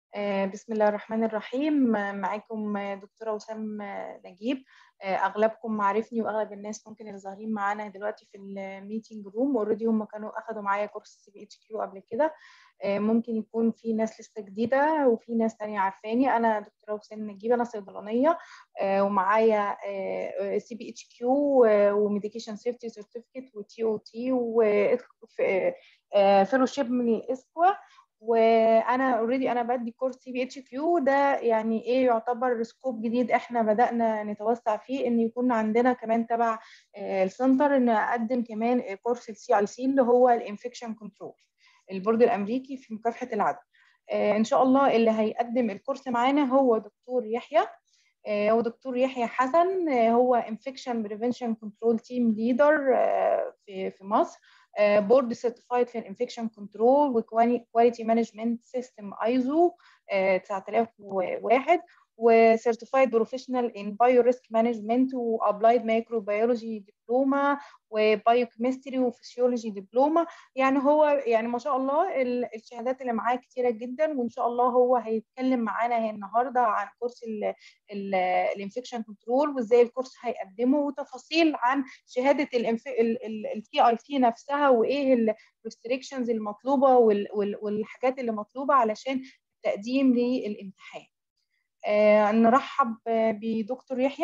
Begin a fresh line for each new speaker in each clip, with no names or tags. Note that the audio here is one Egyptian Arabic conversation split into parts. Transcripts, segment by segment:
آه، بسم الله الرحمن الرحيم آه، معاكم آه، دكتورة وسام آه، نجيب آه، أغلبكم عارفني وأغلب الناس ممكن اللي ظاهرين معانا دلوقتي في الميتنج روم اوريدي هم كانوا أخدوا معايا كورس سي بي اتش كيو قبل كده آه، ممكن يكون في ناس لسه جديدة وفي ناس تانية عارفاني أنا دكتورة وسام نجيب أنا صيدلانية آه، ومعايا سي بي اتش كيو وميديكيشن سيفتي سيرتيفيكت وتي او تي وفيلوشيب من الاسكوا وانا اوريدي انا بدي كورس سي بي اتش كيو ده يعني ايه يعتبر سكوب جديد احنا بدانا نتوسع فيه ان يكون عندنا كمان تبع آه، السنتر ان اقدم كمان كورس السي اي سي اللي هو الانفكشن كنترول البورد الامريكي في مكافحه العدوى آه، ان شاء الله اللي هيقدم الكورس معانا هو دكتور يحيى آه، هو دكتور يحيى حسن آه، هو انفكشن بريفنشن كنترول تيم ليدر في في مصر بورد سيرتيفايد في الانفكشن كنترول وكواليتي مانجمنت سيستم ايزو 9001 وسيرتيفايد بروفيشنال ان بايو ريسك مانجمنت وابلايد مايكروبيولوجي دبلومه وبايو كيمستري وفسيولوجي دبلومه يعني هو يعني ما شاء الله ال- الشهادات اللي معاه كتيره جدا وان شاء الله هو هيتكلم معانا هي النهارده عن كورس الانفكشن كنترول وازاي الكورس هيقدمه وتفاصيل عن شهاده التي اي تي نفسها وايه الريستريكشنز المطلوبه وال- وال- والحاجات اللي مطلوبه علشان التقديم للامتحان آه، نرحب آه، بدكتور يحيى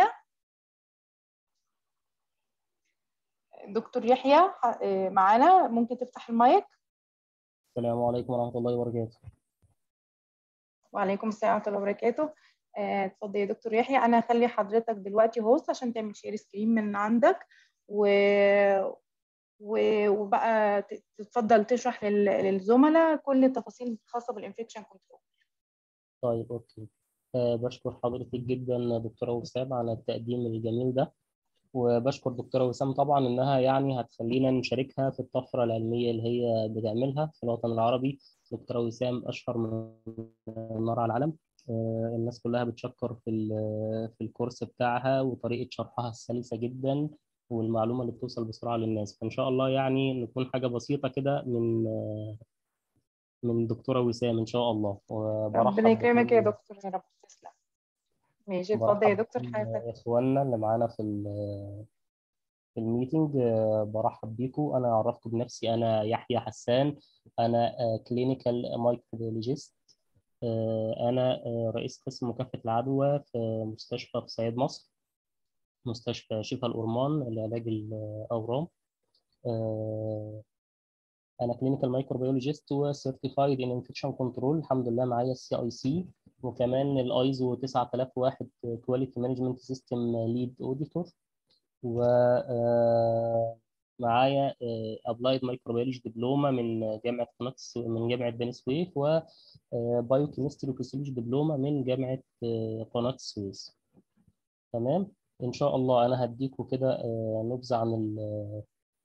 دكتور يحيى آه، معانا ممكن تفتح المايك
السلام عليكم ورحمة الله وبركاته
وعليكم السلام ورحمه الله وبركاته آه، اتفضل يا دكتور يحيى انا هخلي حضرتك دلوقتي هوست عشان تعمل شير سكرين من عندك و... و... وبقى ت- تتفضل تشرح لل... للزملاء كل التفاصيل الخاصه بالانفكشن كنترول
طيب أوكي أه بشكر حضرتك جدا دكتورة وسام على التقديم الجميل ده وبشكر دكتورة وسام طبعا إنها يعني هتخلينا نشاركها في الطفرة العلمية اللي هي بتعملها في الوطن العربي دكتورة وسام أشهر من النار على العالم أه الناس كلها بتشكر في ال- في الكورس بتاعها وطريقة شرحها السلسة جدا والمعلومة اللي بتوصل بسرعة للناس فإن شاء الله يعني نكون حاجة بسيطة كده من آه، من دكتورة وسام إن شاء الله
ربنا
وبرحب
يكرمك يا
بكل
دكتور يا رب تسلم ماشي اتفضل يا
برحب
دكتور
بكل
حسن
إخواننا اللي معانا في ال- في الميتنج آه، برحب بيكم أنا عرفت بنفسي أنا يحيى حسان أنا كلينيكال مايكروبيولوجيست أنا آه، رئيس قسم مكافحة العدوى في مستشفى في صعيد مصر مستشفى شفا الأورمان لعلاج الأورام آه، انا كلينيكال مايكروبيولوجيست وسيرتيفايد ان انفكشن كنترول الحمد لله معايا السي اي سي وكمان الايزو 9001 كواليتي مانجمنت سيستم ليد اوديتور و آه، معايا ابلايد مايكروبيولوجي دبلومه من جامعه قناه السو- من جامعه بني سويف وبايو كيمستري وفسيولوجي دبلومه من جامعه آه، قناه السويس تمام ان شاء الله انا هديكم كده آه، نبذه عن ال-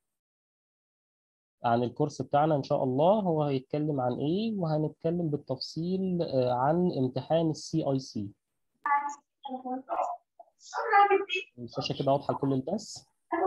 عن الكورس بتاعنا إن شاء الله هو هيتكلم عن إيه وهنتكلم بالتفصيل آه، عن امتحان السي أي سي الشاشة كده واضحة لكل الناس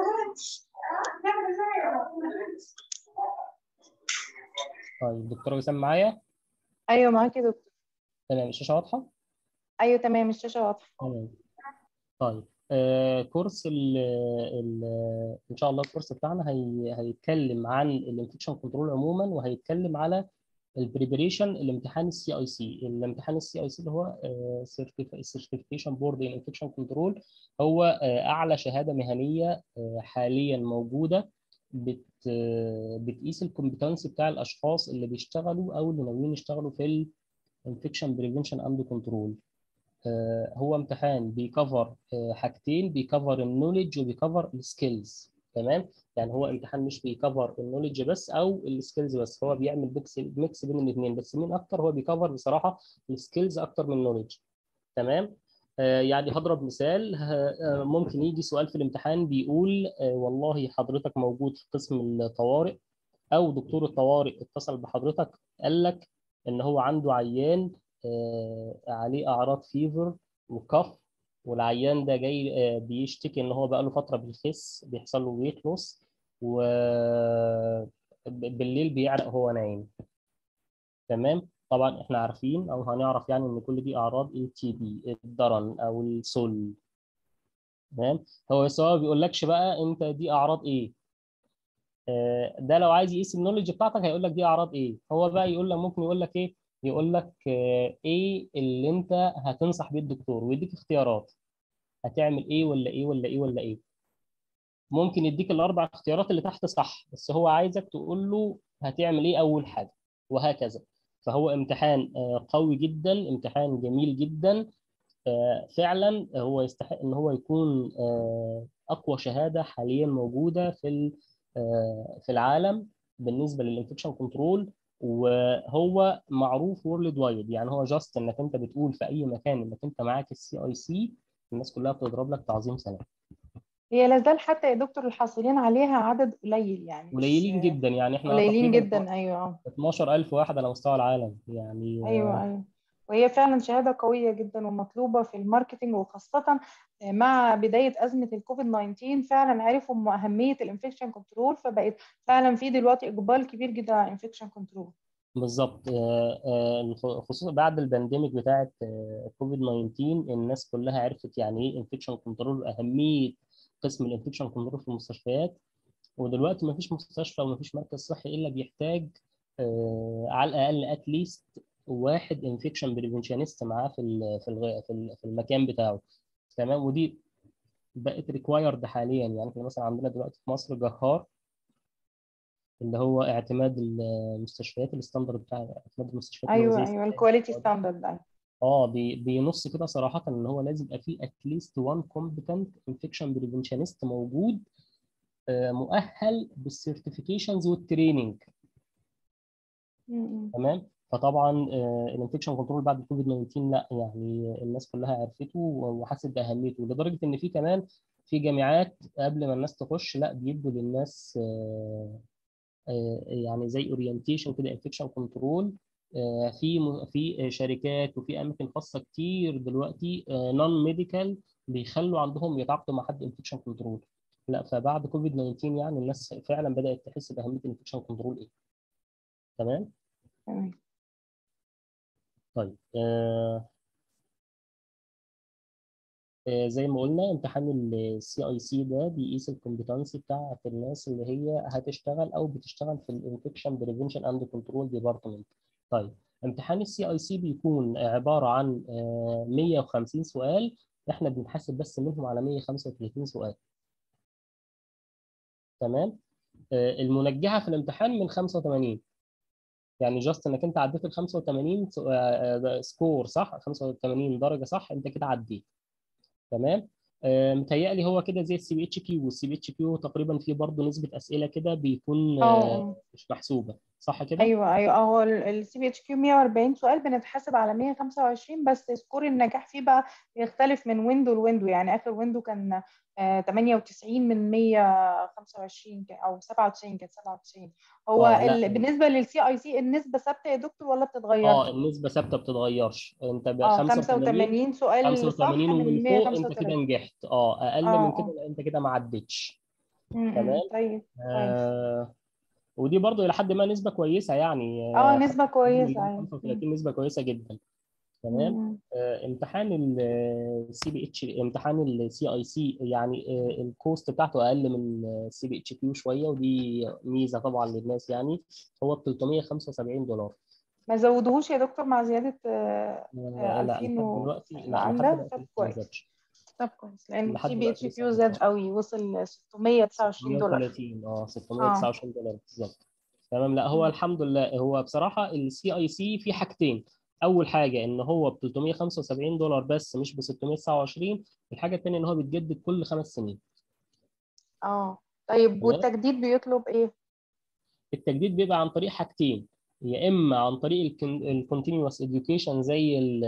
طيب دكتورة وسام معايا
ايوه معاك يا دكتور
تمام الشاشة واضحة
ايوه تمام الشاشه واضحه
تمام طيب آه كورس ال ال إن شاء الله الكورس بتاعنا هي هيتكلم عن الانفكشن كنترول عموما وهيتكلم على البريبريشن الامتحان السي اي سي الامتحان السي اي سي اللي هو السيرتيفيكيشن بورد ان انفكشن كنترول هو آه، اعلى شهاده مهنيه آه، حاليا موجوده بت آه، بتقيس الكومبتنسي بتاع الاشخاص اللي بيشتغلوا او اللي ناويين يشتغلوا في الانفكشن بريفنشن اند كنترول هو امتحان بيكفر آه، حاجتين بيكفر النولج وبيكفر السكيلز تمام يعني هو امتحان مش بيكفر النولج بس او السكيلز بس هو بيعمل ميكس ميكس بين الاثنين بس مين اكتر هو بيكفر بصراحه السكيلز اكتر من النولج تمام آه، يعني هضرب مثال ه- آه، ممكن يجي سؤال في الامتحان بيقول آه، والله حضرتك موجود في قسم الطوارئ او دكتور الطوارئ اتصل بحضرتك قال لك ان هو عنده عيان آه، عليه اعراض فيفر وكف والعيان ده جاي آه، بيشتكي ان هو بقاله فتره بيخس بيحصل له ويت لوس وبالليل بيعرق وهو نايم تمام طبعا احنا عارفين او هنعرف يعني ان كل دي اعراض ال تي بي الضرن او السل تمام هو بس هو بيقول لكش بقى انت دي اعراض ايه آه، ده لو عايز يقيس النولج بتاعتك هيقول لك دي اعراض ايه هو بقى يقول لك ممكن يقول لك ايه يقول لك آه، ايه اللي انت هتنصح بيه الدكتور ويديك اختيارات هتعمل ايه ولا ايه ولا ايه ولا ايه ممكن يديك الاربع اختيارات اللي تحت صح بس هو عايزك تقول له هتعمل ايه اول حاجه وهكذا فهو امتحان آه، قوي جدا امتحان جميل جدا آه، فعلا هو يستحق ان هو يكون آه، اقوى شهاده حاليا موجوده في ال- آه، في العالم بالنسبه للانفكشن كنترول وهو معروف وورلد وايد يعني هو جاست انك انت بتقول في اي مكان انك انت معاك السي اي سي الناس كلها بتضرب لك تعظيم سلام
هي لازال حتى يا دكتور الحاصلين عليها عدد قليل يعني مش
قليلين جدا يعني احنا
قليلين
تقريبا
جدا ايوه
12000 واحد على مستوى العالم يعني
ايوه ايوه وهي فعلا شهاده قويه جدا ومطلوبه في الماركتينج وخاصه مع بدايه ازمه الكوفيد 19 فعلا عرفوا م- اهميه الانفكشن كنترول فبقت فعلا في دلوقتي اقبال كبير جدا على الانفكشن كنترول
بالظبط آه، آه، خصوصا بعد البانديميك بتاعه كوفيد 19 الناس كلها عرفت يعني ايه انفكشن كنترول واهميه قسم الانفكشن كنترول في المستشفيات ودلوقتي ما فيش مستشفى وما فيش مركز صحي الا بيحتاج آه، على الاقل اتليست واحد انفكشن بريفنشنست معاه في ال- في الغ- في ال- في المكان بتاعه تمام ودي بقت ريكوايرد حاليا يعني احنا مثلا عندنا دلوقتي في مصر جهار اللي هو اعتماد المستشفيات الستاندرد بتاع اعتماد المستشفيات اللي هو
ايوه
زي
ايوه الكواليتي ستاندرد ايوه
اه بي- بينص كده صراحة ان هو لازم يبقى فيه اتليست وان كومبتنت انفكشن بريفنشنست موجود آه، مؤهل بالسيرتيفيكيشنز والتريننج
م- م.
تمام فطبعا الانفكشن كنترول بعد الكوفيد 19 لا يعني الناس كلها عرفته وحست باهميته لدرجه ان في كمان في جامعات قبل ما الناس تخش لا بيدوا للناس آه، آه، يعني زي اورينتيشن كده انفكشن كنترول في م- في شركات وفي اماكن خاصه كتير دلوقتي نون ميديكال بيخلوا عندهم يتعاقدوا مع حد انفكشن كنترول لا فبعد كوفيد 19 يعني الناس فعلا بدات تحس باهميه الانفكشن كنترول ايه تمام
تمام
طيب آه آه، زي ما قلنا امتحان السي اي سي ده بيقيس الكومبتنسي بتاعت الناس اللي هي هتشتغل او بتشتغل في الانفكشن بريفنشن اند كنترول ديبارتمنت طيب امتحان السي اي سي بيكون عباره عن آه، 150 سؤال احنا بنحاسب بس منهم على 135 سؤال تمام آه، المنجحه في الامتحان من 85 يعني جاست انك انت عديت ال 85 سو- آه، آه، سكور صح 85 درجه صح انت كده عديت تمام آه، متهيألي هو كده زي السي بي اتش كيو والسي بي اتش كيو تقريبا فيه برضه نسبة أسئلة كده بيكون
اه
آه،
اه
مش محسوبة صح كده؟
ايوه ايوه اه هو السي بي اتش كيو 140 سؤال بنتحاسب على 125 بس سكور النجاح فيه بقى بيختلف من ويندو لويندو يعني اخر ويندو كان آه 98 من 125 كان- او 97 كانت 97 هو
اه لا
ال... بالنسبه للسي اي سي النسبه ثابته يا دكتور ولا بتتغير؟
اه النسبة ثابتة بتتغيرش انت ب
اه
85
85 سؤال
85
صح من
ومن فوق انت كده
135
نجحت اه اقل
اه
من كده
اه
لا انت كده ما عدتش
م- م.
تمام
طيب كويس
آه ودي برضه الى حد ما نسبة كويسة يعني
اه
آه
نسبه
85 من
كويسه ايوه م.
35 نسبة كويسة جدا
م-
تمام
م.
آه، امتحان السي بي اتش امتحان السي اي سي يعني آه، الكوست بتاعته اقل من السي بي اتش كيو شويه ودي ميزه طبعا للناس يعني هو ب 375 دولار
ما زودوهوش يا دكتور مع زيادة آه، آه،
آه، لا
2000
لحد
و...
دلوقتي لا
عن
لحد
ده
دلوقتي
طب
لسه ما
كويس
زادش
طب كويس لأن
لحد
السي بي اتش
دلوقتي لسه
كيو
ما
زاد
زادش
قوي وصل 629 دولار
630 اه
اه
629 دولار بالظبط تمام لا هو
مم.
الحمد لله هو بصراحه السي اي سي في حاجتين اول حاجه ان هو ب 375 دولار بس مش ب 629 الحاجه الثانيه ان هو بيتجدد كل خمس سنين
اه طيب
تمام
والتجديد بيطلب ايه؟
التجديد بيبقى عن طريق حاجتين يا اما عن طريق الكونتينوس اديوكيشن زي ال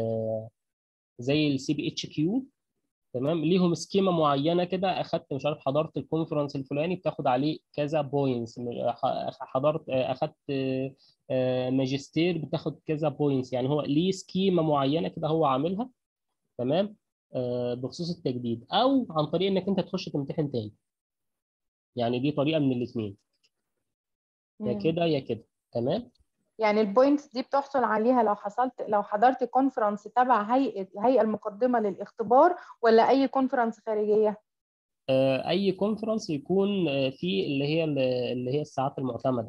زي السي بي اتش كيو تمام ليهم سكيما معينه كده اخدت مش عارف حضرت الكونفرنس الفلاني بتاخد عليه كذا بوينتس حضرت اخدت آه، ماجستير بتاخد كذا بوينتس يعني هو ليه سكيما معينه كده هو عاملها تمام آه، بخصوص التجديد او عن طريق انك انت تخش تمتحن تاني يعني دي طريقه من الاثنين يا
مم.
كده يا كده تمام
يعني البوينتس دي بتحصل عليها لو حصلت لو حضرت كونفرنس تبع هيئه الهيئه المقدمه للاختبار ولا اي كونفرنس خارجيه
آه، اي كونفرنس يكون آه، فيه اللي هي اللي هي الساعات المعتمده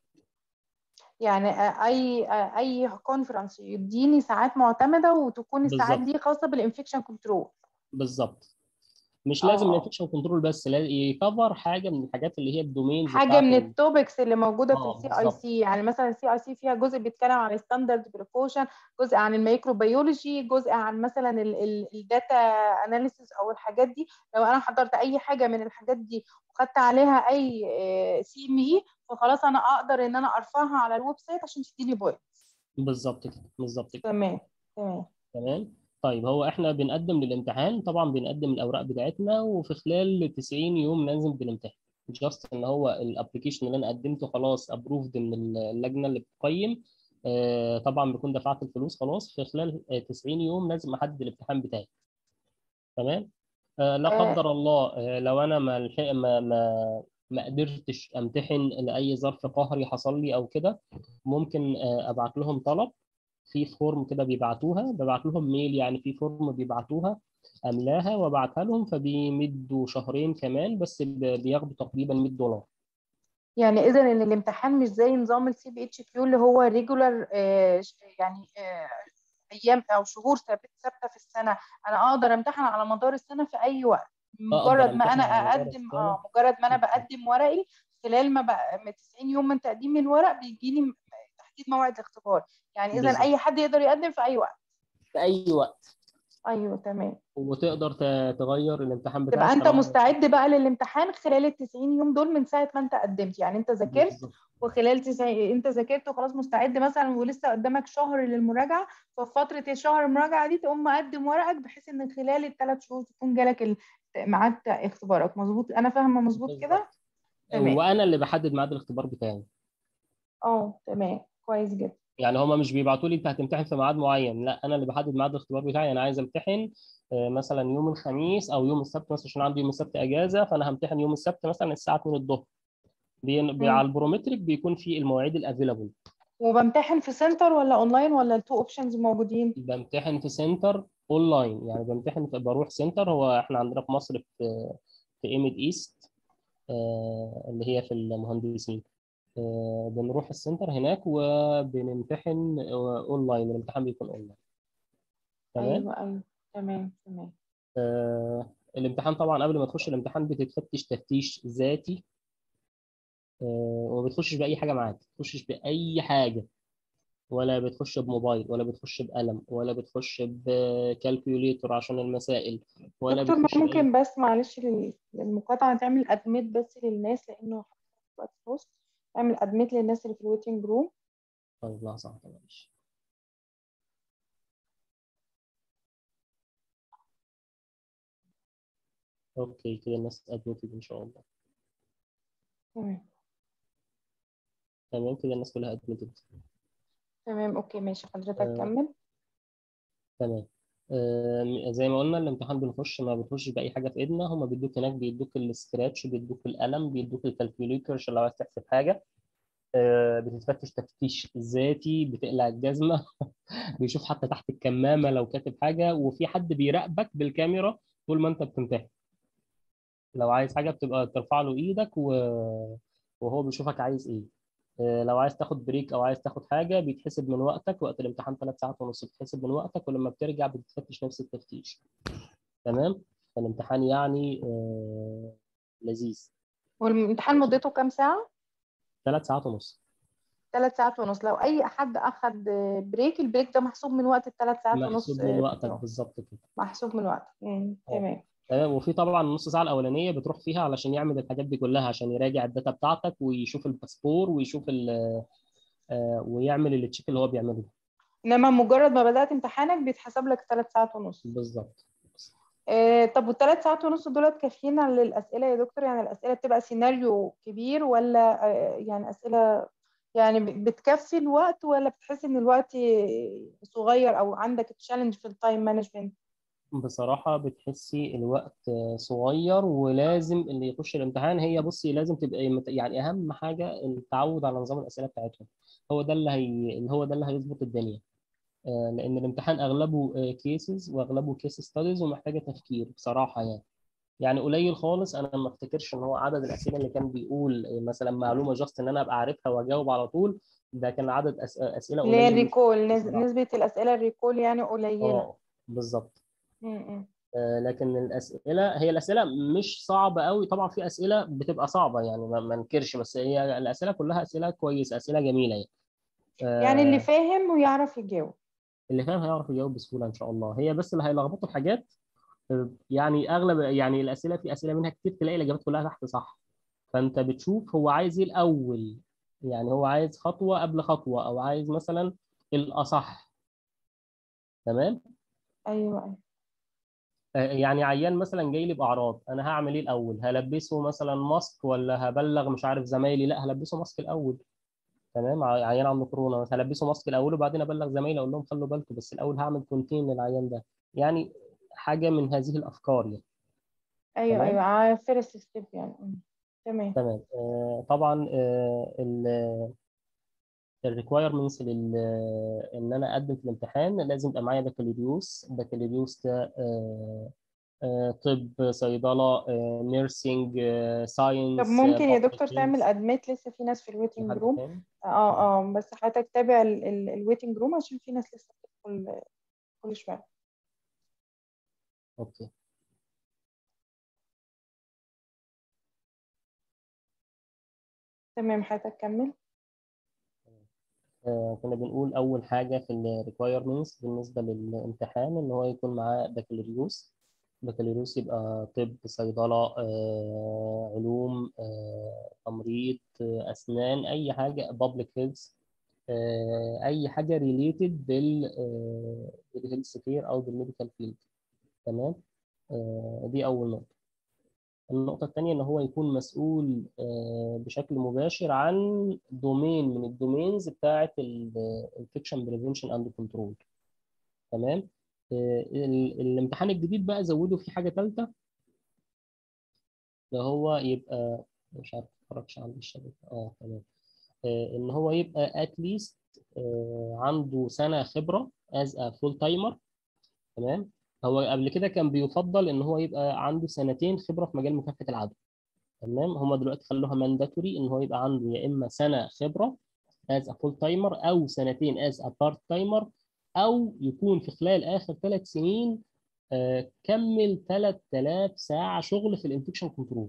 يعني آه، اي آه، اي كونفرنس يديني ساعات معتمده وتكون الساعات
بالظبط
دي خاصه بالانفكشن كنترول
بالظبط مش لازم
اه
الانفكشن كنترول بس لازم يكفر حاجه من الحاجات اللي هي الدومينز
حاجه
بتاعت
من
ال...
التوبكس اللي موجوده في
اه
السي اي
بالظبط
سي يعني مثلا السي اي سي فيها جزء بيتكلم عن الستاندرد بريكوشن جزء عن الميكروبيولوجي جزء عن مثلا الداتا اناليسيس او الحاجات دي لو انا حضرت اي حاجه من الحاجات دي وخدت عليها اي سي ام اي فخلاص انا اقدر ان انا ارفعها على الويب سايت عشان تديني بوينت
بالظبط كده بالظبط كده
تمام تمام
تمام طيب هو احنا بنقدم للامتحان طبعا بنقدم الاوراق بتاعتنا وفي خلال 90 يوم لازم بنمتحن جاست ان هو الابلكيشن اللي انا قدمته خلاص ابروفد من اللجنه اللي بتقيم آه، طبعا بكون دفعت الفلوس خلاص في خلال آه، 90 يوم لازم احدد الامتحان بتاعي تمام آه، لا
آه،
قدر الله آه، لو انا ما لحق ما ما ما قدرتش امتحن لاي ظرف قهري حصل لي او كده ممكن آه، ابعت لهم طلب في فورم كده بيبعتوها ببعت لهم ميل يعني في فورم بيبعتوها املاها وابعتها لهم فبيمدوا شهرين كمان بس ب- بياخدوا تقريبا 100 دولار
يعني اذا ان الامتحان مش زي نظام السي بي اتش كيو اللي هو ريجولار يعني آه، ايام او شهور ثابت ثابته في السنه انا اقدر امتحن على مدار السنه في اي وقت
اقدر
مجرد ما
امتحن
انا
على مدار
اقدم
السنه
اه مجرد ما انا بقدم ورقي خلال ما بقى من 90 يوم من تقديم الورق بيجي لي تحديد موعد الاختبار يعني اذا
بالظبط
اي حد يقدر يقدم في اي وقت
في اي وقت
ايوه تمام
وتقدر ت- تغير الامتحان
تبقى
بتاعك
انت
طالما
مستعد بقى للامتحان خلال ال 90 يوم دول من ساعه ما انت قدمت يعني انت ذاكرت
بالظبط
وخلال 90 انت ذاكرت وخلاص مستعد مثلا ولسه قدامك شهر للمراجعه ففي فتره الشهر المراجعه دي تقوم مقدم ورقك بحيث ان خلال الثلاث شهور تكون جالك ال- ميعاد اختبارك مظبوط انا فاهمه مظبوط كده
بالظبط
تمام
وانا اللي بحدد ميعاد الاختبار بتاعي
اه تمام كويس جدا
يعني هما مش بيبعتوا لي انت هتمتحن في ميعاد معين لا انا اللي بحدد ميعاد الاختبار بتاعي انا عايز امتحن آه، مثلا يوم الخميس او يوم السبت مثلا عشان عندي يوم السبت اجازه فانا همتحن يوم السبت مثلا الساعه 2 الظهر بي- بي-
مم.
على البرومتريك بيكون في المواعيد الافيلابل
وبمتحن في سنتر ولا اونلاين ولا التو اوبشنز موجودين
بمتحن في سنتر اونلاين يعني بمتحن في بروح سنتر هو احنا عندنا في مصر في في ايميد ايست آه، اللي هي في المهندسين آه، بنروح السنتر هناك وبنمتحن آه، اونلاين الامتحان بيكون اونلاين تمام
ايوه ايوه تمام تمام
آه، الامتحان طبعا قبل ما تخش الامتحان بتتفتش تفتيش ذاتي آه، وما بتخشش بأي حاجة معاك ما بتخشش بأي حاجة ولا بتخش بموبايل ولا بتخش بقلم ولا بتخش بكالكوليتور عشان المسائل ولا
دكتور ما
بتخش بأي
ممكن بس معلش لل- للمقاطعة تعمل ادميت بس للناس لانه وقت بوست اعمل ادميت للناس اللي في الويتنج روم
طيب لحظة واحدة معلش اوكي كده الناس ادمتد ان شاء الله
تمام
تمام كده الناس كلها ادمتد
تمام اوكي ماشي حضرتك
آه،
كمل
تمام آه، زي ما قلنا الامتحان بنخش ما بنخش بأي حاجة في ايدنا هما بيدوك هناك بيدوك السكراتش بيدوك القلم بيدوك الكالكوليتر عشان لو عايز تحسب حاجة آه، بتتفتش تفتيش ذاتي بتقلع الجزمة بيشوف حتى تحت الكمامة لو كاتب حاجة وفي حد بيراقبك بالكاميرا طول ما انت بتمتحن لو عايز حاجة بتبقى ترفع له ايدك و... وهو بيشوفك عايز ايه آه، لو عايز تاخد بريك او عايز تاخد حاجة بيتحسب من وقتك وقت الامتحان ثلاث ساعات ونص بيتحسب من وقتك ولما بترجع بتتفتش نفس التفتيش تمام فالامتحان يعني آه، لذيذ
والامتحان مدته كام ساعة؟
ثلاث ساعات ونص
ثلاث ساعات ونص لو اي حد اخد بريك البريك ده محسوب من وقت الثلاث ساعات ونص
محسوب من وقتك
بتوعه
بالظبط كده
محسوب من وقت مم.
اه
تمام
تمام وفي طبعا النص ساعه الاولانيه بتروح فيها علشان يعمل الحاجات دي كلها عشان يراجع الداتا بتاعتك ويشوف الباسبور ويشوف ال آه، ويعمل التشيك اللي هو بيعمله ده.
انما مجرد ما بدأت امتحانك بيتحسب لك ثلاث ساعات ونص
بالظبط
آه، طب والثلاث ساعات ونص دولت كافيين على الأسئلة يا دكتور يعني الأسئلة بتبقى سيناريو كبير ولا آه، يعني أسئلة يعني ب- بتكفي الوقت ولا بتحس إن الوقت صغير أو عندك تشالنج في التايم مانجمنت؟
بصراحه بتحسي الوقت آه، صغير ولازم اللي يخش الامتحان هي بصي لازم تبقى مت- يعني اهم حاجه التعود على نظام الاسئله بتاعتهم هو ده اللي هي هو ده اللي هيظبط الدنيا آه، لان الامتحان اغلبه كيسز واغلبه كيس ستاديز ومحتاجه تفكير بصراحه يعني يعني قليل خالص انا ما افتكرش ان هو عدد الاسئله اللي كان بيقول آه، مثلا معلومه جاست ان انا ابقى عارفها واجاوب على طول ده كان عدد أس- اسئله
اللي هي
قليل
الريكول نس-
بصراحة.
نسبة الأسئلة الريكول يعني قليلة
اه بالظبط
م- م.
آه، لكن الاسئله هي الاسئله مش صعبه قوي طبعا في اسئله بتبقى صعبه يعني ما ما انكرش بس هي الاسئله كلها اسئله كويسه اسئله جميله يعني
يعني اللي
آه،
فاهم ويعرف يجاوب
اللي فاهم هيعرف يجاوب بسهوله ان شاء الله هي بس اللي هيلخبطوا حاجات آه، يعني اغلب يعني الاسئله في اسئله منها كتير تلاقي الاجابات كلها تحت صح فانت بتشوف هو عايز ايه الاول يعني هو عايز خطوه قبل خطوه او عايز مثلا الاصح تمام
أيوه أيوه
آه، يعني عيان مثلا جاي لي باعراض انا هعمل ايه الاول هلبسه مثلا ماسك ولا هبلغ مش عارف زمايلي لا هلبسه ماسك الاول تمام ع- عيان عنده كورونا مثلا هلبسه ماسك الاول وبعدين ابلغ زمايلي اقول لهم خلوا بالكم بس الاول هعمل كونتين للعيان ده يعني حاجه من هذه الافكار يعني
أيوه
تمام
أيوه فيرست ستيب يعني م. تمام
تمام آه، طبعا الريكوايرمنتس ان انا اقدم في الامتحان لازم يبقى معايا بكالوريوس بكالوريوس ده آه، آه، طب صيدله نيرسينج
طب
ساينس
ممكن يا دكتور
بابليك
تعمل
هيلث
ادميت لسه في ناس في
في
الويتنج
حد
روم
تاني
اه اه بس حضرتك تابع الويتنج روم عشان في ناس لسه بتدخل كل شويه
اوكي
تمام حضرتك كمل
آه، كنا بنقول أول حاجة في ال requirements بالنسبة للامتحان إن هو يكون معاه بكالوريوس بكالوريوس يبقى طب صيدلة آه، علوم آه، تمريض آه، أسنان أي حاجة public health آه، أي حاجة related بال بالهيلث كير أو بالميديكال فيلد تمام آه، دي أول نقطة النقطة الثانية إن هو يكون مسؤول آه، بشكل مباشر عن دومين من الدومينز بتاعة الانفكشن بريفنشن اند كنترول تمام آه، ال- الامتحان الجديد بقى زودوا فيه حاجة ثالثة اللي هو يبقى مش عارف اتفرجش على الشبكة اه تمام آه، إن هو يبقى اتليست عنده سنة خبرة از ا فول تايمر تمام هو قبل كده كان بيفضل ان هو يبقى عنده سنتين خبرة في مجال مكافحة العدوى تمام هم دلوقتي خلوها مانداتوري ان هو يبقى عنده يا اما سنه خبره از ا فول تايمر او سنتين از ا بارت تايمر او يكون في خلال اخر ثلاث سنين آه، كمل 3000 ساعه شغل في الانفكشن كنترول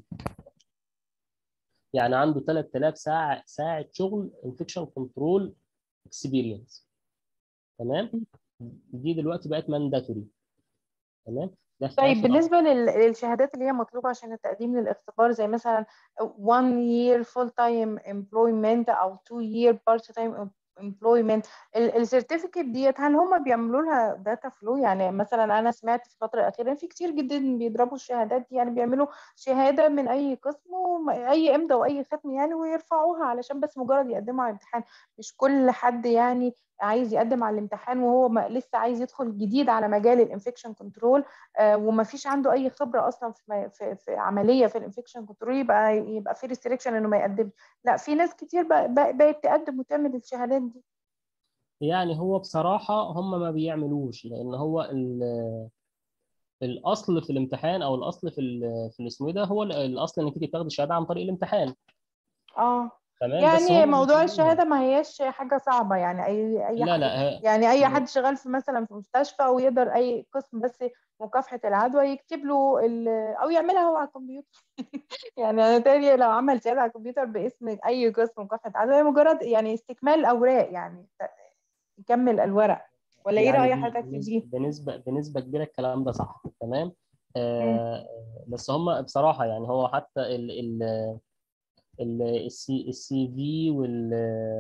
يعني عنده 3000 ساعه ساعه شغل انفكشن كنترول اكسبيرينس تمام دي دلوقتي بقت مانداتوري تمام ده في
طيب
اخر
بالنسبة لل- للشهادات اللي هي مطلوبة عشان التقديم للاختبار زي مثلا one year full time employment أو two year part time employment السيرتيفيكت ديت هل هم بيعملوا لها داتا فلو يعني مثلا أنا سمعت في الفترة الأخيرة إن في كتير جدا بيضربوا الشهادات دي يعني بيعملوا شهادة من أي قسم وم- أي إمضة وأي ختم يعني ويرفعوها علشان بس مجرد يقدموا على الامتحان مش كل حد يعني عايز يقدم على الامتحان وهو ما- لسه عايز يدخل جديد على مجال الانفكشن كنترول آه، وما فيش عنده اي خبره اصلا في, م- في, في عمليه في الانفكشن كنترول يبقى يبقى في ريستريكشن انه ما يقدمش لا في ناس كتير بق- بق- بقت تقدم وتعمل الشهادات دي
يعني هو بصراحه هم ما بيعملوش لان هو ال- الاصل في الامتحان او الاصل في ال- في الاسم ده هو ال- الاصل انك انت تاخد الشهاده عن طريق الامتحان
اه
تمام بس
يعني
هم
موضوع
بيخلوها
الشهاده ما هياش حاجه صعبه يعني اي اي
لا
حد
لا ه-
يعني اي حد شغال في مثلا في مستشفى او يقدر اي قسم بس مكافحه العدوى يكتب له ال- او يعملها هو على الكمبيوتر يعني انا تاني لو عمل شهاده على الكمبيوتر باسم اي قسم مكافحه عدوى هي مجرد يعني استكمال الاوراق يعني يكمل الورق ولا ايه
يعني
رأي
دي
حضرتك في
بنسبه
دي؟
بنسبه بنسبه كبيره الكلام ده صح تمام
مم.
آه بس هم بصراحه يعني هو حتى ال ال ال السي السي في وال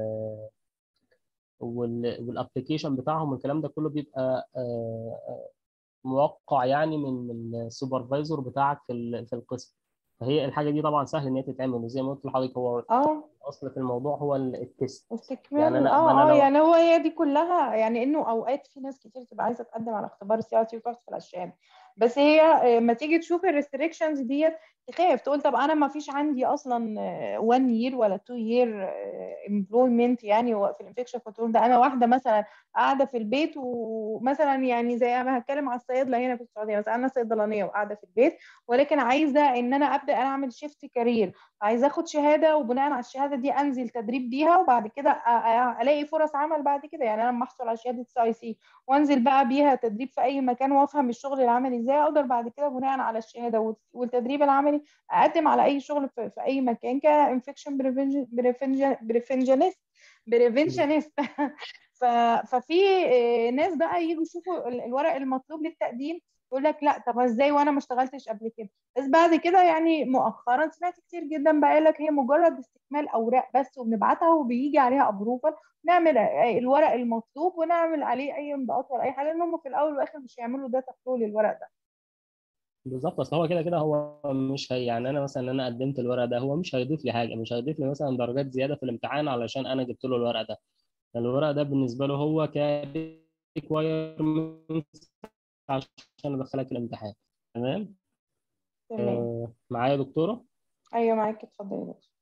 وال والابلكيشن بتاعهم والكلام ده كله بيبقى آه، موقع يعني من من السوبرفايزر بتاعك في ال- في القسم فهي الحاجه دي طبعا سهل ان هي تتعمل وزي ما قلت لحضرتك هو
اه
الاصل في الموضوع هو ال- التست يعني
استكمال
انا ما انا
اه اه
لو
يعني هو هي دي كلها يعني انه اوقات في ناس كتير تبقى عايزه تقدم على اختبار السي ار تي وتحصل على الشهاده بس هي ما تيجي تشوف الريستريكشنز ديت تخاف تقول طب انا ما فيش عندي اصلا 1 يير ولا 2 يير امبلويمنت يعني في الانفكشن كنترول ده انا واحده مثلا قاعده في البيت ومثلا يعني زي ما هتكلم على الصيادله هنا في السعوديه مثلا انا صيدلانيه وقاعده في البيت ولكن عايزه ان انا ابدا انا اعمل شيفت كارير عايزه اخد شهاده وبناء على الشهاده دي انزل تدريب بيها وبعد كده الاقي فرص عمل بعد كده يعني انا لما احصل على شهاده سي سي وانزل بقى بيها تدريب في اي مكان وافهم الشغل العملي ازاي اقدر بعد كده بناء على الشهاده والتدريب العملي اقدم على اي شغل في, في اي مكان كانفكشن بريفنجنست بريفنشنست ففي ناس بقى يجوا يشوفوا الورق المطلوب للتقديم يقول لك لا طب ازاي وانا ما اشتغلتش قبل كده بس بعد كده يعني مؤخرا سمعت كتير جدا بقى لك هي مجرد استكمال اوراق بس وبنبعتها وبيجي عليها ابروفل نعمل الورق المطلوب ونعمل عليه اي امضاءات ولا اي حاجه لان هم في الاول والاخر مش هيعملوا داتا فلو للورق ده
بالظبط اصل هو كده كده هو مش هي يعني انا مثلا انا قدمت الورق ده هو مش هيضيف لي حاجه مش هيضيف لي مثلا درجات زياده في الامتحان علشان انا جبت له الورق ده الورق ده بالنسبه له هو كريكوايرمنت عشان ادخلك الامتحان تمام
تمام
آه معايا دكتوره
ايوه معاك اتفضلي يا دكتور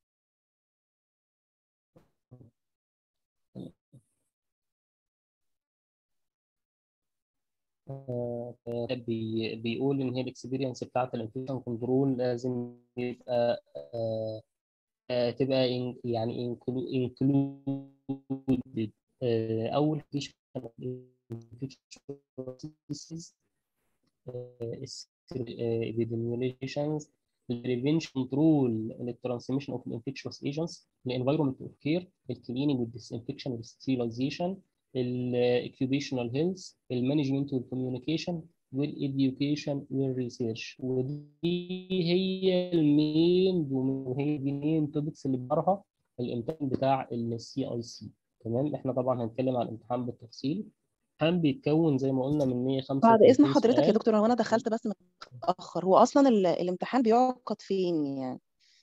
آه بي بيقول ان هي الاكسبيرينس بتاعت الانفكشن كنترول لازم يبقى آه آه تبقى in يعني included اول epidemiolations prevention control الترانسميشن اوف infectious agents الانفايرمنت اوف كير الكليننج والديسانفكشن والستيلايزيشن الاكيوبيشنال هيلث المانجمنت والكوميونيكيشن والإديوكيشن والريسيرش ودي هي المين وهي دي المين توبكس اللي بيظهرها الامتحان بتاع السي اي سي تمام احنا طبعا هنتكلم عن الامتحان بالتفصيل الامتحان بيتكون زي ما قلنا من 135
بعد اذن حضرتك يا
سؤال.
دكتور هو انا دخلت بس متاخر هو اصلا ال- الامتحان بيعقد فين يعني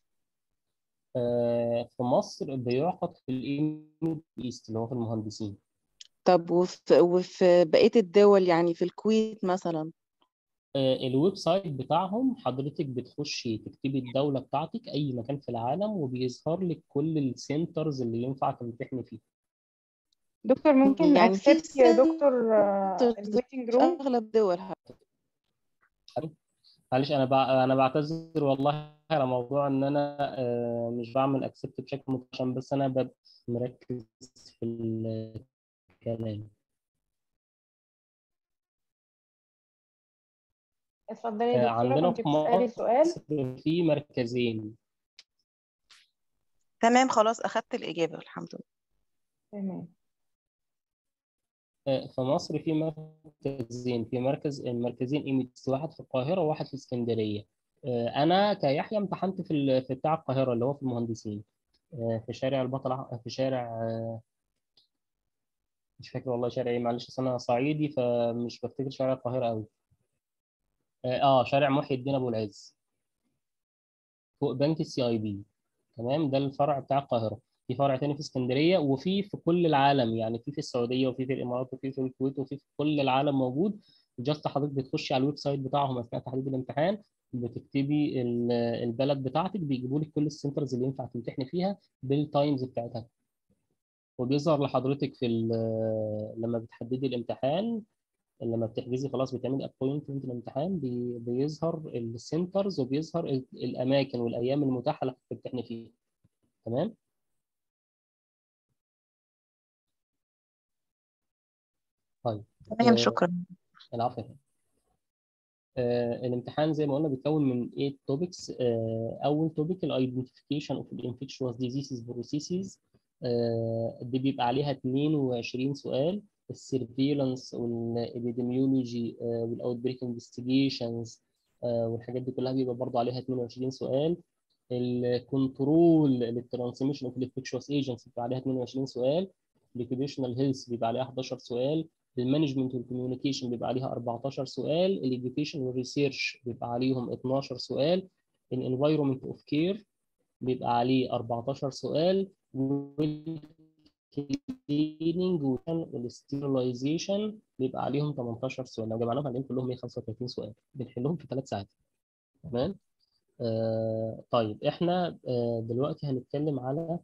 آه في مصر بيعقد في الام ايست اللي هو في المهندسين
طب وفي, وفي بقيه الدول يعني في الكويت مثلا
آه الويب سايت بتاعهم حضرتك بتخشي تكتبي الدولة بتاعتك أي مكان في العالم وبيظهر لك كل السنترز اللي ينفع تمتحني فيه
دكتور ممكن
يعني في
اكسبت يا دكتور الويتنج
في
روم
اغلب الدول
معلش انا بع... انا بعتذر والله على موضوع ان انا آه، مش بعمل اكسبت بشكل مباشر عشان بس انا ببقى مركز في الكلام
اتفضلي يا
آه،
دكتورة
عندنا
كنت
في
بتسألي سؤال
مصر في مركزين
تمام خلاص اخدت الاجابه الحمد لله
تمام
آه، في مصر في مركزين في مركز المركزين ايميتس واحد في القاهرة وواحد في اسكندرية آه، انا كيحيى امتحنت في ال- في بتاع القاهرة اللي هو في المهندسين آه، في شارع البطل أح- في شارع آه، مش فاكر والله شارع ايه معلش أصل انا صعيدي فمش بفتكر شارع القاهرة قوي اه آه، شارع محي الدين ابو العز فوق بنك السي اي بي تمام ده الفرع بتاع القاهرة في فرع تاني في اسكندرية وفي في كل العالم يعني في في السعودية وفي في الإمارات وفي في الكويت وفي في كل العالم موجود جاست حضرتك بتخشي على الويب سايت بتاعهم أثناء تحديد الامتحان بتكتبي ال- البلد بتاعتك بيجيبوا لك كل السنترز اللي ينفع تمتحني فيها بالتايمز بتاعتها وبيظهر لحضرتك في ال- لما بتحددي الامتحان لما بتحجزي خلاص بتعملي ابوينتمنت الامتحان بي- بيظهر السنترز وبيظهر ال- الاماكن والايام المتاحه اللي هتمتحني فيها تمام طيب
تمام
آه،
شكرا
العفو يا فندم. آه، الامتحان زي ما قلنا بيتكون من 8 توبكس اول توبيك الايدنتيفيكيشن اوف الانفكشوس ديزيزز بروسيسز دي بيبقى عليها 22 سؤال السيرفيلانس والابيديميولوجي والاوت بريك انفستيجيشنز والحاجات دي كلها بيبقى برضه عليها 22 سؤال الكنترول للترانسميشن اوف الانفكشوس ايجنتس بيبقى عليها 22 سؤال الاوكيبيشنال هيلث بيبقى عليها 11 سؤال المانجمنت والكوميونيكيشن بيبقى عليها 14 سؤال الاديوكيشن والريسيرش بيبقى عليهم 12 سؤال الانفايرمنت اوف كير بيبقى عليه 14 سؤال والكليننج الكليننج والستيرلايزيشن بيبقى عليهم 18 سؤال لو جمعناهم عليهم كلهم 135 سؤال بنحلهم في ثلاث ساعات تمام آه طيب احنا آه دلوقتي هنتكلم على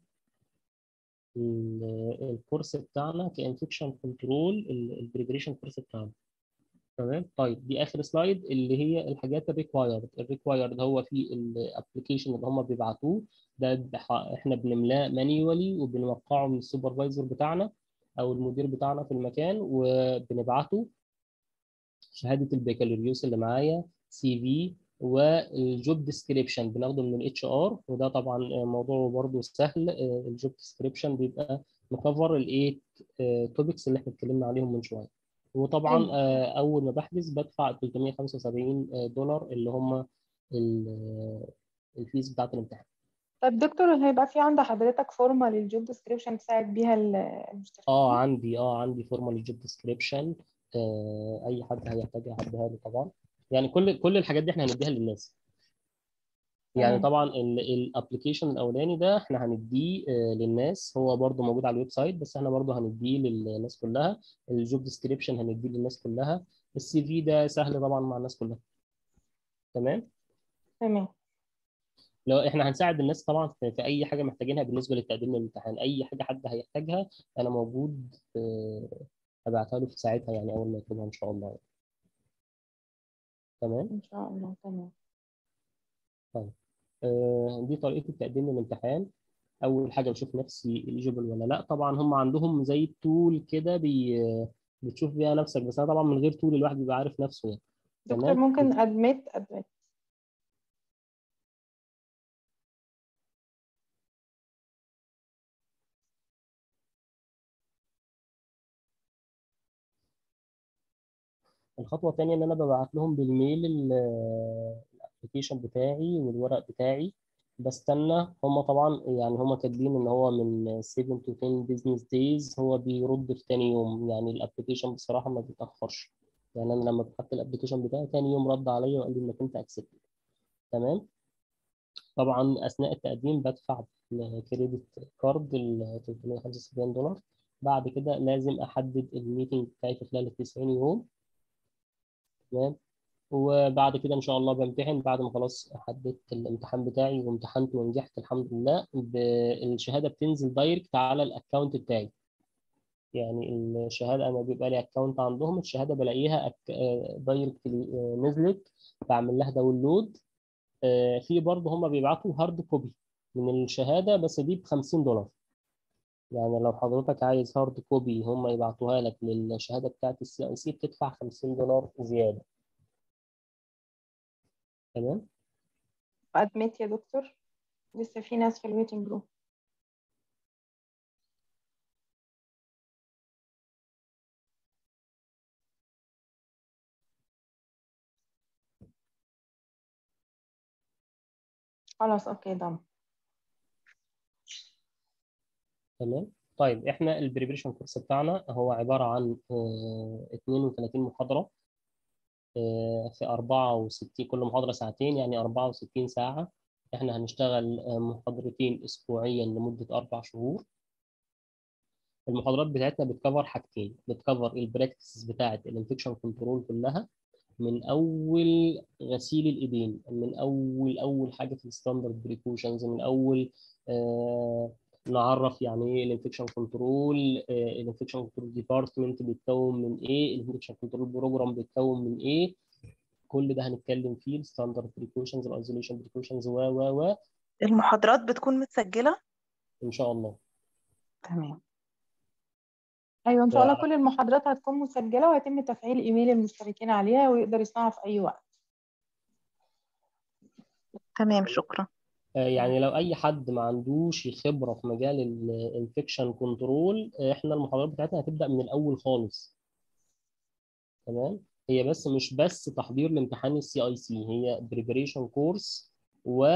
ال- الكورس بتاعنا كانفكشن كنترول البريبريشن كورس بتاعنا تمام طيب دي اخر سلايد اللي هي الحاجات الريكوايرد الريكوايرد هو في الابلكيشن اللي هم بيبعتوه ده بح- احنا بنملاه مانيوالي وبنوقعه من السوبرفايزر بتاعنا او المدير بتاعنا في المكان وبنبعته شهاده البكالوريوس اللي معايا سي في والجوب ديسكريبشن بناخده من الاتش ار وده طبعا موضوع برضه سهل الجوب ديسكريبشن بيبقى مكفر الايت توبكس اللي احنا اتكلمنا عليهم من شويه وطبعا
أيوة.
آه، اول ما بحجز بدفع 375 دولار اللي هم ال- الفيس بتاعت الامتحان
طيب دكتور هيبقى في عند حضرتك فورمة للجوب ديسكريبشن تساعد بيها ال- المشتركين
اه عندي اه عندي فورمال جوب ديسكريبشن اي حد هيحتاجها هديها له طبعا يعني كل كل الحاجات دي احنا هنديها للناس يعني
تمام.
طبعا الابلكيشن الاولاني ده احنا هنديه آه، للناس هو برضه موجود على الويب سايت بس احنا برضه هنديه للناس كلها الجوب ديسكريبشن هنديه للناس كلها السي في ده سهل طبعا مع الناس كلها تمام
تمام
لو احنا هنساعد الناس طبعا في, في اي حاجه محتاجينها بالنسبه للتقديم للامتحان اي حاجه حد هيحتاجها انا موجود آه، هبعتها له في ساعتها يعني اول ما يطلبها ان شاء الله يعني. تمام
إن شاء الله تمام
آه، دي طريقه التقديم للامتحان اول حاجه بشوف نفسي eligible ولا لا طبعا هم عندهم زي تول كده بي بتشوف بيها نفسك بس انا طبعا من غير تول الواحد بيبقى عارف نفسه يعني
دكتور
تمام
ممكن أدمت أدمت
الخطوه الثانيه ان انا ببعت لهم بالميل الابلكيشن بتاعي والورق بتاعي بستنى هم طبعا يعني هم كاتبين ان هو من 7 to 10 business days هو بيرد في تاني يوم يعني الابلكيشن بصراحه ما بيتاخرش يعني انا لما بحط الابلكيشن بتاعي تاني يوم رد عليا وقال لي انك انت اكسبت تمام طبعا اثناء التقديم بدفع كريدت كارد ال 375 دولار بعد كده لازم احدد الميتنج بتاعي في خلال ال 90 يوم تمام وبعد كده ان شاء الله بمتحن بعد ما خلاص حددت الامتحان بتاعي وامتحنت ونجحت الحمد لله ب- الشهاده بتنزل دايركت على الاكونت بتاعي يعني الشهاده انا بيبقى لي اكونت عندهم الشهاده بلاقيها دايركت نزلت بعمل لها داونلود آه، في برضه هم بيبعتوا هارد كوبي من الشهاده بس دي ب 50 دولار يعني لو حضرتك عايز هارد كوبي هم يبعتوها لك للشهاده بتاعت السي اي سي بتدفع 50 دولار زياده تمام
أدمت يا دكتور لسه في ناس في الويتنج روم خلاص اوكي ضم
تمام طيب احنا البريبريشن كورس بتاعنا هو عباره عن آه، 32 محاضره آه، في 64 كل محاضره ساعتين يعني 64 ساعه احنا هنشتغل آه، محاضرتين اسبوعيا لمده اربع شهور المحاضرات بتاعتنا بتكفر حاجتين بتكفر البراكتسز بتاعت الانفكشن كنترول كلها من اول غسيل الايدين من اول اول حاجه في الستاندرد بريكوشنز من اول آه نعرف يعني ايه الانفكشن كنترول الانفكشن كنترول ديبارتمنت بيتكون من ايه الانفكشن كنترول بروجرام بيتكون من ايه كل ده هنتكلم فيه الستاندرد بريكوشنز الايزوليشن بريكوشنز و و و
المحاضرات بتكون متسجلة
ان شاء الله
تمام
ايوه ان شاء الله
على-
كل المحاضرات هتكون مسجله وهيتم تفعيل ايميل المشتركين عليها ويقدر يسمعها في اي وقت
تمام شكرا
آه، يعني لو اي حد ما عندوش خبره في مجال الانفكشن كنترول احنا المحاضرات بتاعتنا هتبدا من الاول خالص تمام هي بس مش بس تحضير لامتحان السي اي سي هي بريبريشن كورس و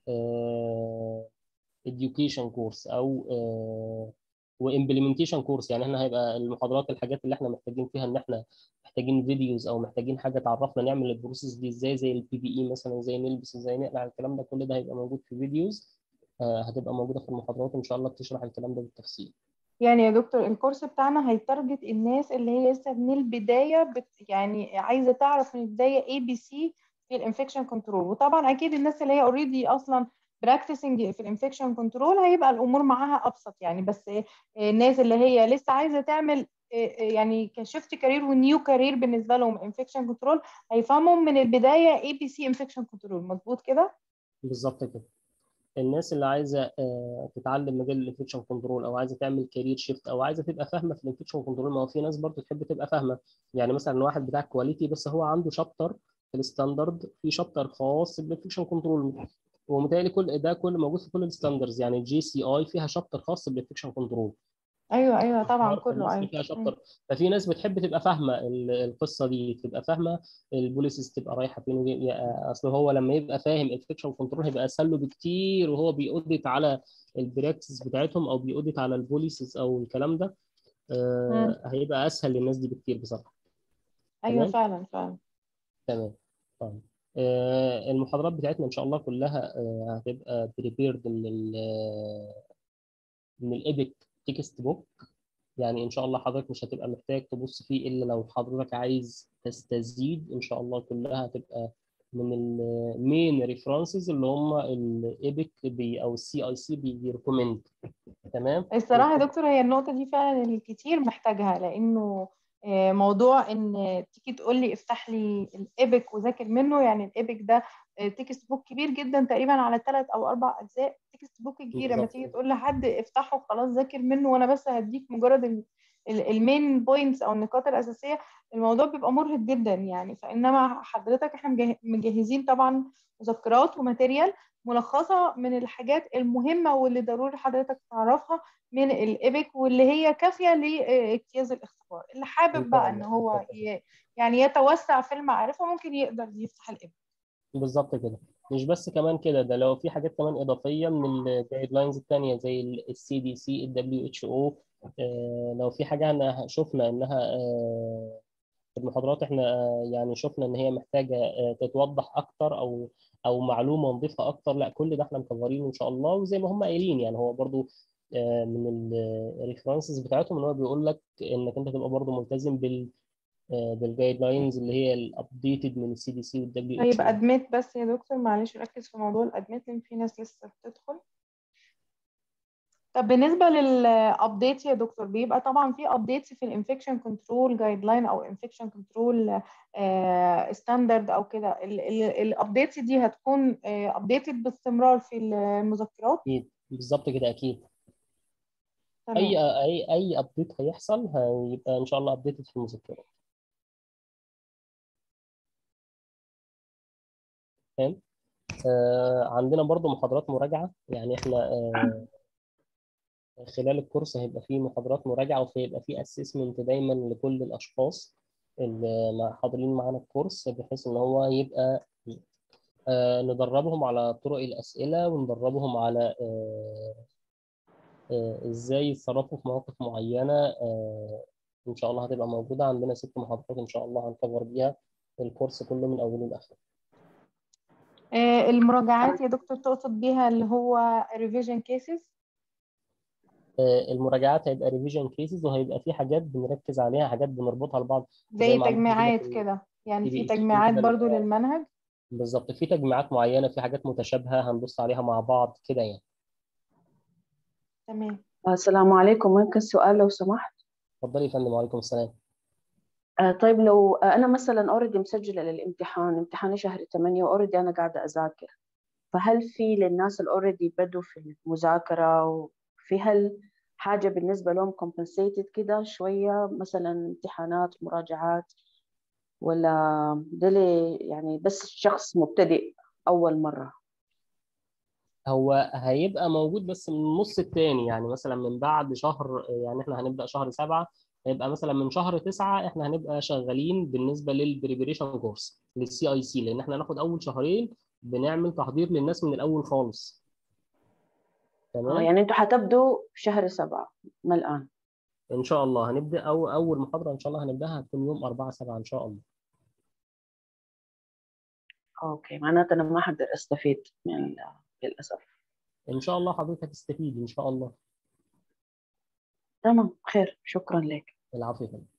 education كورس او وامبلمنتيشن كورس يعني احنا هيبقى المحاضرات الحاجات اللي احنا محتاجين فيها ان احنا محتاجين فيديوز او محتاجين حاجه تعرفنا نعمل البروسيس دي ازاي زي البي بي اي مثلا ازاي نلبس ازاي نقلع الكلام ده كل ده هيبقى موجود في فيديوز آه، هتبقى موجوده في المحاضرات ان شاء الله بتشرح الكلام ده بالتفصيل
يعني يا دكتور الكورس بتاعنا هيتارجت الناس اللي هي لسه من البداية بت يعني عايزة تعرف من البداية اي بي سي في الانفكشن كنترول وطبعا اكيد الناس اللي هي اوريدي اصلا براكتسنج في الانفكشن كنترول هيبقى الامور معاها ابسط يعني بس الناس اللي هي لسه عايزة تعمل يعني كشفت كارير ونيو كارير بالنسبة لهم انفكشن كنترول هيفهموا من البداية اي بي سي انفكشن كنترول مظبوط كده؟
بالظبط كده الناس اللي عايزه آه، تتعلم مجال الانفكشن كنترول او عايزه تعمل كارير شيفت او عايزه تبقى فاهمه في الانفكشن كنترول ما هو في ناس برضه تحب تبقى فاهمه يعني مثلا واحد بتاع كواليتي بس هو عنده شابتر في الستاندرد في شابتر خاص بالانفكشن كنترول ومتهيألي كل ده كل موجود في كل الستاندرز يعني الجي سي اي فيها شابتر خاص بالانفكشن كنترول
ايوه ايوه طبعا كله
الناس اللي
ايوه
فيها شابتر ففي ناس بتحب تبقى فاهمه ال- القصه دي تبقى فاهمه البوليسز تبقى رايحه فين وجاي- يا- اصل هو لما يبقى فاهم انفكشن كنترول هيبقى اسهل له بكتير وهو بيأوديت على البراكتس بتاعتهم او بيأوديت على البوليسز او الكلام ده آه، هيبقى اسهل للناس دي بكتير بصراحه
ايوه
تمام
فعلا فعلا
تمام طيب آه، المحاضرات بتاعتنا ان شاء الله كلها آه، هتبقى بريبيرد من ال من الايبك تكست بوك يعني ان شاء الله حضرتك مش هتبقى محتاج تبص فيه الا لو حضرتك عايز تستزيد ان شاء الله كلها هتبقى من المين ريفرنسز اللي هم الايبك بي او السي اي سي بيريكومند تمام
الصراحة يا دكتور هي النقطة دي فعلا الكتير محتاجها لأنه آه، موضوع إن تيجي تقول لي افتح لي الإيبك وذاكر منه يعني الإيبك ده تكست بوك كبير جدا تقريبا على ثلاث أو أربع أجزاء تكست بوك كبير لما
بالظبط
تيجي
كده.
تقول لحد افتحه خلاص ذاكر منه وأنا بس هديك مجرد المين بوينتس أو النقاط الأساسية الموضوع بيبقى مرهق جدا يعني فإنما حضرتك احنا مجه- مجهزين طبعا مذكرات وماتيريال ملخصة من الحاجات المهمة واللي ضروري حضرتك تعرفها من الإيبك واللي هي كافية لاجتياز الاختبار اللي
ان
حابب
شاء
بقى إن
الله
هو
بالظبط
ي- يعني يتوسع في المعرفة ممكن يقدر يفتح الإيبك
بالظبط كده مش بس كمان كده ده لو في حاجات كمان اضافيه من الجايد لاينز الثانيه زي السي دي سي الدبليو اتش او لو في حاجه احنا شفنا انها آه، في المحاضرات احنا آه، يعني شفنا ان هي محتاجه آه، تتوضح اكتر او او معلومه نضيفها اكتر لا كل ده احنا مكفرينه ان شاء الله وزي ما هم قايلين يعني هو برضو آه، من الريفرنسز بتاعتهم ان هو بيقول لك انك انت تبقى برضو ملتزم بال بالجايد لاينز اللي هي الابديتد من السي دي سي والدبليو اتش
طيب أدميت بس يا دكتور معلش ركز في موضوع الأدميت لأن في ناس لسه بتدخل طب بالنسبة للأبديت يا دكتور بيبقى طبعا في أبديتس في الانفكشن كنترول جايد لاين أو انفكشن كنترول ستاندرد أو كده الأبديتس دي هتكون أبديتد باستمرار في المذكرات
اكيد بالظبط كده اكيد
تمام
اي اي اي ابديت هيحصل هيبقى ان شاء الله ابديتد في المذكرات تمام آه عندنا برضو محاضرات مراجعه يعني احنا آه خلال الكورس هيبقى فيه محاضرات مراجعه وهيبقى فيه اسسمنت دايما لكل الاشخاص اللي مع- حاضرين معانا الكورس بحيث ان هو يبقى آه ندربهم على طرق الاسئله وندربهم على آه آه ازاي يتصرفوا في مواقف معينه آه ان شاء الله هتبقى موجوده عندنا ست محاضرات ان شاء الله هنكفر بيها الكورس كله من اوله لاخره
آه، المراجعات يا دكتور تقصد بيها اللي هو revision cases
آه، المراجعات هيبقى ريفيجن كيسز وهيبقى في حاجات بنركز عليها حاجات بنربطها لبعض زي
زي
ما عملنا كده
تجميعات
في
كده يعني
في
في
بي اتش
تجميعات
كده
برضو
اللي-
للمنهج
بالظبط في تجميعات معينه في حاجات متشابهه هنبص عليها مع بعض كده يعني
تمام
السلام عليكم ممكن سؤال لو سمحت
اتفضلي يا فندم وعليكم السلام
آه، طيب لو آه، أنا مثلا أوريدي مسجلة للامتحان امتحاني شهر 8 وأوريدي أنا قاعدة أذاكر فهل في للناس اللي أوريدي بدوا في المذاكرة وفي هل حاجة بالنسبة لهم compensated كده شوية مثلا امتحانات مراجعات ولا ده لي يعني بس شخص مبتدئ أول مرة
هو هيبقى موجود بس من النص التاني يعني مثلا من بعد شهر يعني احنا هنبدا شهر سبعة هيبقى مثلا من شهر تسعة احنا هنبقى شغالين بالنسبه للبريبريشن كورس للسي اي سي لان احنا هناخد اول شهرين بنعمل تحضير للناس من الاول خالص
آه
تمام
يعني أنتوا حتبدوا في شهر سبعة ما الآن
ان شاء الله هنبدا أو اول محاضره ان شاء الله هنبداها هتكون يوم 4 7 ان شاء الله
أوكي معناته أنا ما حقدر أستفيد من ال- للأسف
ان شاء الله حضرتك هتستفيد ان شاء الله
تمام خير شكرا لك
العفو يا فندم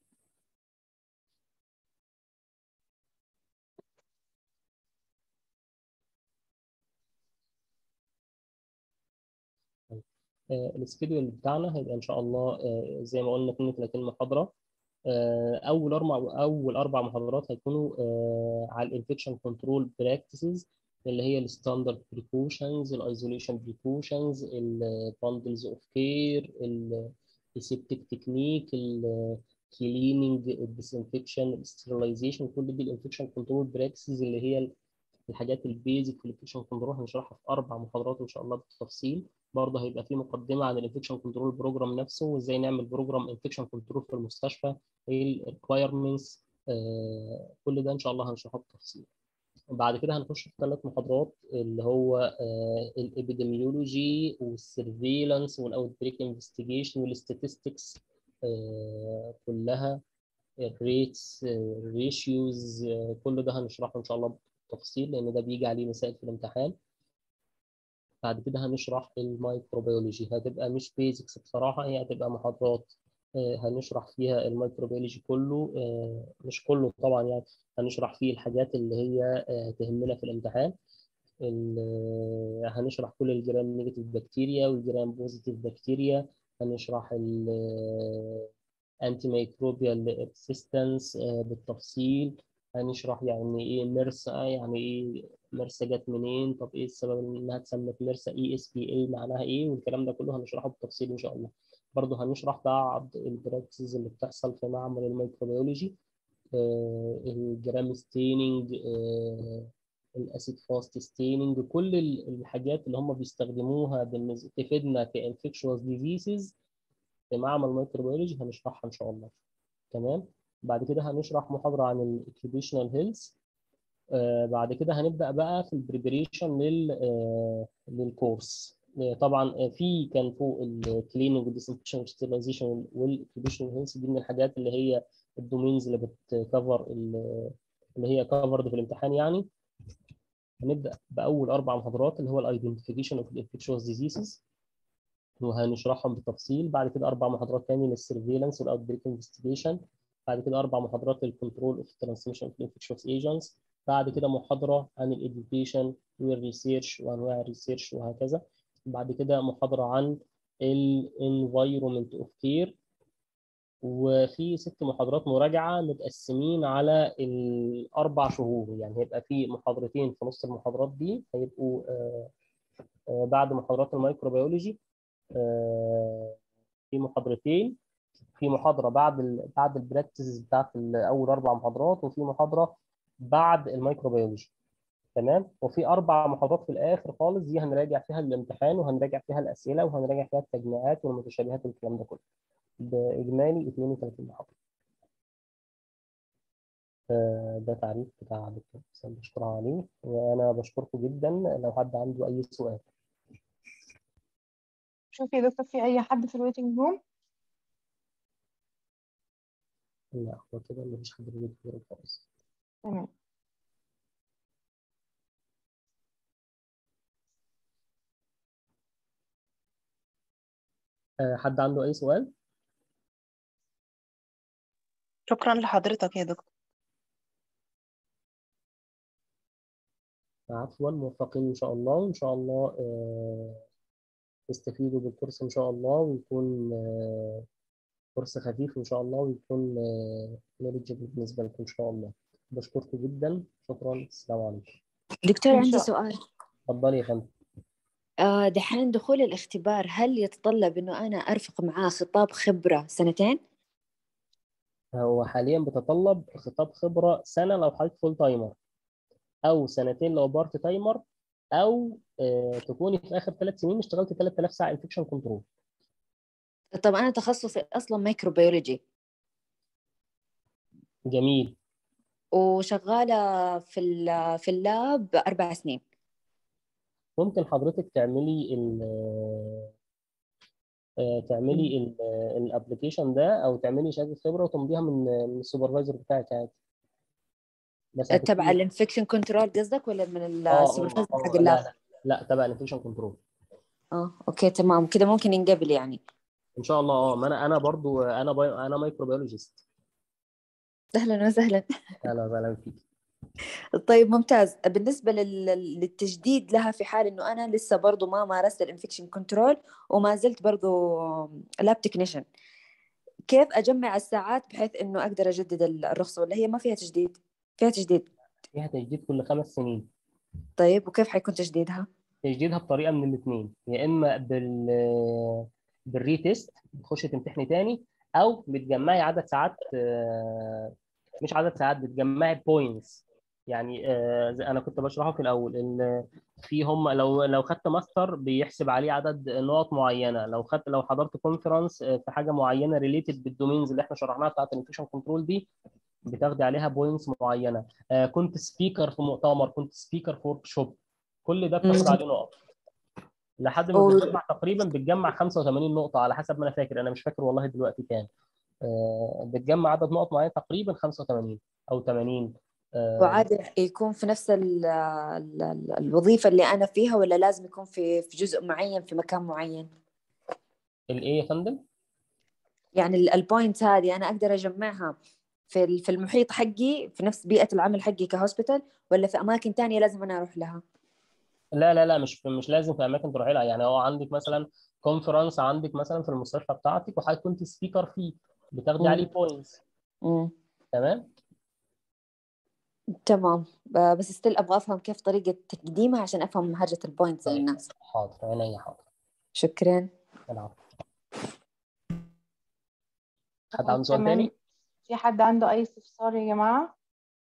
آه، السكيدول بتاعنا هيبقى ان شاء الله آه، زي ما قلنا 32 محاضره آه، اول اربع اول اربع محاضرات هيكونوا آه، على الانفكشن كنترول براكتسز اللي هي الستاندرد بريكوشنز الايزوليشن بريكوشنز الباندلز اوف كير السيبتيك تكنيك الكليننج الديسانفكشن الستيرلايزيشن كل دي الانفكشن كنترول براكتسز اللي هي الحاجات البيزك في الانفكشن كنترول هنشرحها في اربع محاضرات ان شاء الله بالتفصيل برضه هيبقى في مقدمه عن الانفكشن كنترول بروجرام نفسه وازاي نعمل بروجرام انفكشن كنترول في المستشفى ايه الريكوايرمنتس كل ده ان شاء الله هنشرحه بالتفصيل بعد كده هنخش في ثلاث محاضرات اللي هو الابيديميولوجي والسيرفيلانس والاوت بريك انفستيجيشن والستاتستكس كلها الريتس الريشيوز كل ده هنشرحه ان شاء الله بالتفصيل لان ده بيجي عليه مسائل في الامتحان بعد كده هنشرح الميكروبيولوجي هتبقى مش بيزكس بصراحة هي هتبقى محاضرات هنشرح فيها الميكروبيولوجي كله مش كله طبعا يعني هنشرح فيه الحاجات اللي هي تهمنا في الامتحان هنشرح كل الجرام نيجاتيف بكتيريا والجرام بوزيتيف بكتيريا هنشرح الانتي ميكروبيال ريسيستنس بالتفصيل هنشرح يعني ايه ميرسا يعني ايه ميرسا جت منين طب ايه السبب انها اتسمت ميرسا اي اس بي اي معناها ايه والكلام ده كله هنشرحه بالتفصيل ان شاء الله برضه هنشرح بعض البراكتسز اللي بتحصل في معمل الميكروبيولوجي آه الجرام ستيننج آه الاسيد فاست ستيننج كل الحاجات اللي هم بيستخدموها بالنسبه تفيدنا كانفكشوس ديزيزز في معمل الميكروبيولوجي هنشرحها ان شاء الله تمام بعد كده هنشرح محاضره عن الاوكيبيشنال هيلث آه بعد كده هنبدا بقى في البريبريشن لل آه للكورس آه طبعا في كان فوق الكليننج والديسانفكشن والستيلايزيشن والاوكيبيشنال هيلث دي من الحاجات اللي هي الدومينز اللي بتكفر اللي هي كفرد في الامتحان يعني هنبدا باول اربع محاضرات اللي هو الايدنتيفيكيشن اوف الانفكشوس ديزيزز وهنشرحهم بالتفصيل بعد كده اربع محاضرات تاني للسيرفيلانس والاوت بريك انفستيجيشن بعد كده اربع محاضرات للكنترول اوف ترانسميشن اوف انفكشوس ايجنتس بعد كده محاضره عن الاديوكيشن والريسيرش وانواع الريسيرش وهكذا بعد كده محاضره عن الانفايرمنت اوف كير وفي ست محاضرات مراجعه متقسمين على الاربع شهور يعني هيبقى في محاضرتين في نص المحاضرات دي هيبقوا بعد محاضرات الميكروبيولوجي في محاضرتين في محاضره بعد ال بعد البراكتسز بتاعت اول اربع محاضرات وفي محاضره بعد الميكروبيولوجي تمام وفي اربع محاضرات في الاخر خالص دي هنراجع فيها الامتحان وهنراجع فيها الاسئله وهنراجع فيها التجميعات والمتشابهات والكلام ده كله باجمالي 32 محاضره ده تعريف بتاع دكتور حسام بشكره عليه وانا بشكركم جدا لو حد عنده اي سؤال
شوف يا دكتور في اي حد في الويتنج روم
لا هو كده مفيش حد في الويتنج خالص
تمام
حد عنده اي سؤال
شكرا لحضرتك يا دكتور
عفوا موفقين ان شاء الله وان شاء الله تستفيدوا بالكورس ان شاء الله ويكون كورس خفيف ان شاء الله ويكون نوليدجبل بالنسبه لكم ان شاء الله بشكركم جدا شكرا السلام عليكم
دكتور
إن
عندي
شاء
سؤال
اتفضلي يا فندم
آه دحين دخول الاختبار هل يتطلب انه انا ارفق معاه خطاب خبرة سنتين؟
هو حاليا بتطلب خطاب خبره سنه لو حضرتك فول تايمر او سنتين لو بارت تايمر او آه تكوني في اخر ثلاث سنين اشتغلت 3000 ساعه انفكشن كنترول
طب انا تخصصي اصلا ميكروبيولوجي
جميل
وشغالة في ال- في اللاب اربع سنين
ممكن حضرتك تعملي ال آه، تعملي الابلكيشن ده او تعملي شهاده خبره وتمضيها من من السوبرفايزر بتاعك عادي بس
تبع
هتكتبي-
الانفكشن كنترول قصدك ولا من
اه اه
السوبرفايزر
اه
حق
لا
اللاب؟
لا لا تبع الانفكشن كنترول
اه اوكي تمام كده ممكن ينقبل يعني
ان شاء الله اه ما انا انا برضو انا باي... انا مايكروبيولوجيست
اهلا وسهلا
اهلا وسهلا فيك
طيب ممتاز بالنسبة لل- للتجديد لها في حال انه انا لسه برضو ما مارست الانفكشن كنترول وما زلت برضو لاب تكنيشن كيف اجمع الساعات بحيث انه اقدر اجدد الرخصة ولا هي ما فيها تجديد فيها تجديد
فيها تجديد كل خمس سنين
طيب وكيف حيكون تجديدها
تجديدها بطريقه من الاثنين يا اما بال بالريتيست تخشي تمتحني تاني او بتجمعي عدد ساعات آه، مش عدد ساعات بتجمعي بوينتس يعني آه، زي انا كنت بشرحه في الاول ان في هم لو لو خدت ماستر بيحسب عليه عدد نقط معينه لو خدت لو حضرت كونفرنس في حاجه معينه ريليتد بالدومينز اللي احنا شرحناها بتاعت الانفكشن كنترول دي بتاخدي عليها بوينتس معينه آه، كنت سبيكر في مؤتمر كنت سبيكر في ورك شوب كل ده بتاخد
مم.
عليه نقط لحد ما
أو-
بتجمع تقريبا بتجمع 85 نقطة على حسب ما أنا فاكر أنا مش فاكر والله دلوقتي كام آه، بتجمع عدد نقط معين تقريبا 85 أو 80 آه،
وعادي يكون في نفس ال ال ال الوظيفة اللي انا فيها ولا لازم يكون في في جزء معين في مكان معين
الإيه يا فندم؟
يعني البوينتس هذه انا اقدر اجمعها في ال- في المحيط حقي في نفس بيئة العمل حقي كهوسبيتال ولا في اماكن تانية لازم انا اروح لها
لا لا لا مش مش لازم في أماكن تروحي لها يعني هو عندك مثلا كونفرنس عندك مثلا في المستشفى بتاعتك وحضرتك كنت سبيكر فيه بتاخدي
مم.
عليه بوينتس
مم.
تمام؟
تمام ب- بس ستيل ابغى افهم كيف طريقة تقديمها عشان افهم هرجة البوينتس زي
طيب.
الناس
حاضر عينيا حاضر
شكرا
العفو حد عنده سؤال
تمام.
تاني؟
في حد عنده أي استفسار يا جماعة؟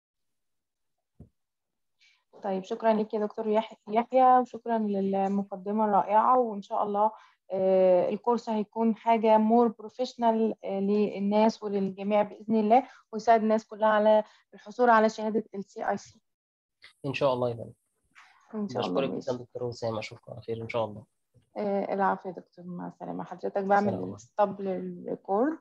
طيب شكرا لك يا دكتور يح- يحيى وشكرا للمقدمة الرائعة وإن شاء الله آه، الكورس هيكون حاجة مور بروفيشنال للناس وللجميع بإذن الله ويساعد الناس كلها على الحصول على شهادة ال CIC
إن شاء الله يا فندم
إن شاء الله
بشكرك
ماشي.
جدا دكتور وسام أشوفكم على خير إن شاء الله
آه، العفو يا دكتور مع السلامة حضرتك بعمل
سلام.
ستوب للريكورد